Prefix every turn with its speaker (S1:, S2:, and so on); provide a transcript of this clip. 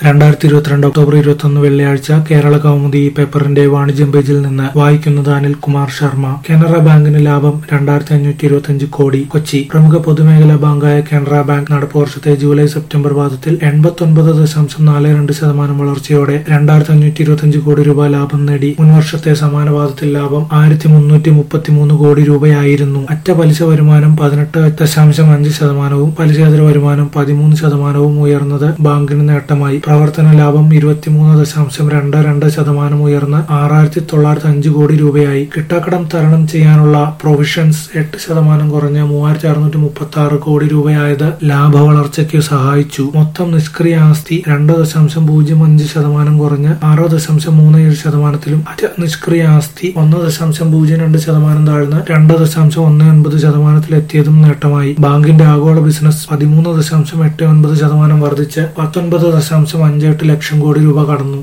S1: രണ്ടായിരത്തി ഇരുപത്തിരണ്ട് ഒക്ടോബർ ഇരുപത്തൊന്ന് വെള്ളിയാഴ്ച കേരള കൗമുദി ഈ പേപ്പറിന്റെ വാണിജ്യം പേജിൽ നിന്ന് വായിക്കുന്നത് അനിൽകുമാർ ശർമ്മ കാനറ ബാങ്കിന് ലാഭം രണ്ടായിരത്തി അഞ്ഞൂറ്റി ഇരുപത്തിയഞ്ച് കോടി കൊച്ചി പ്രമുഖ പൊതുമേഖലാ ബാങ്കായ കാനറ ബാങ്ക് നടപ്പ് വർഷത്തെ ജൂലൈ സെപ്റ്റംബർ പാദത്തിൽ എൺപത്തൊൻപത് ദശാംശം നാല് രണ്ട് ശതമാനം വളർച്ചയോടെ രണ്ടായിരത്തി അഞ്ഞൂറ്റി ഇരുപത്തിയഞ്ച് കോടി രൂപ ലാഭം നേടി മുൻവർഷത്തെ സമാന പാദത്തിൽ ലാഭം ആയിരത്തി മുന്നൂറ്റി മുപ്പത്തിമൂന്ന് കോടി രൂപയായിരുന്നു അറ്റ പലിശ വരുമാനം പതിനെട്ട് ദശാംശം അഞ്ച് ശതമാനവും പലിശേതര വരുമാനം പതിമൂന്ന് ശതമാനവും ഉയർന്നത് ബാങ്കിന് നേട്ടമായി പ്രവർത്തന ലാഭം ഇരുപത്തിമൂന്ന് ദശാംശം രണ്ട് രണ്ട് ശതമാനം ഉയർന്ന് ആറായിരത്തി തൊള്ളായിരത്തി അഞ്ച് കോടി രൂപയായി കിട്ടാക്കടം തരണം ചെയ്യാനുള്ള പ്രൊവിഷൻസ് എട്ട് ശതമാനം കുറഞ്ഞ് മൂവായിരത്തി അറുന്നൂറ്റി മുപ്പത്തി ആറ് കോടി രൂപയായത് ലാഭ വളർച്ചയ്ക്ക് സഹായിച്ചു മൊത്തം നിഷ്ക്രിയ ആസ്തി രണ്ട് ദശാംശം പൂജ്യം അഞ്ച് ശതമാനം കുറഞ്ഞ് ആറ് ദശാംശം മൂന്ന് ഏഴ് ശതമാനത്തിലും അറ്റ നിഷ്ക്രിയ ആസ്തി ഒന്ന് ദശാംശം പൂജ്യം രണ്ട് ശതമാനം താഴ്ന്ന് രണ്ട് ദശാംശം ഒന്ന് ഒൻപത് ശതമാനത്തിലെത്തിയതും നേട്ടമായി ബാങ്കിന്റെ ആഗോള ബിസിനസ് പതിമൂന്ന് ദശാംശം എട്ട് ഒൻപത് ശതമാനം വർദ്ധിച്ച് പത്തൊൻപത് ദശാംശം അഞ്ച് എട്ട് ലക്ഷം കോടി രൂപ കടന്നു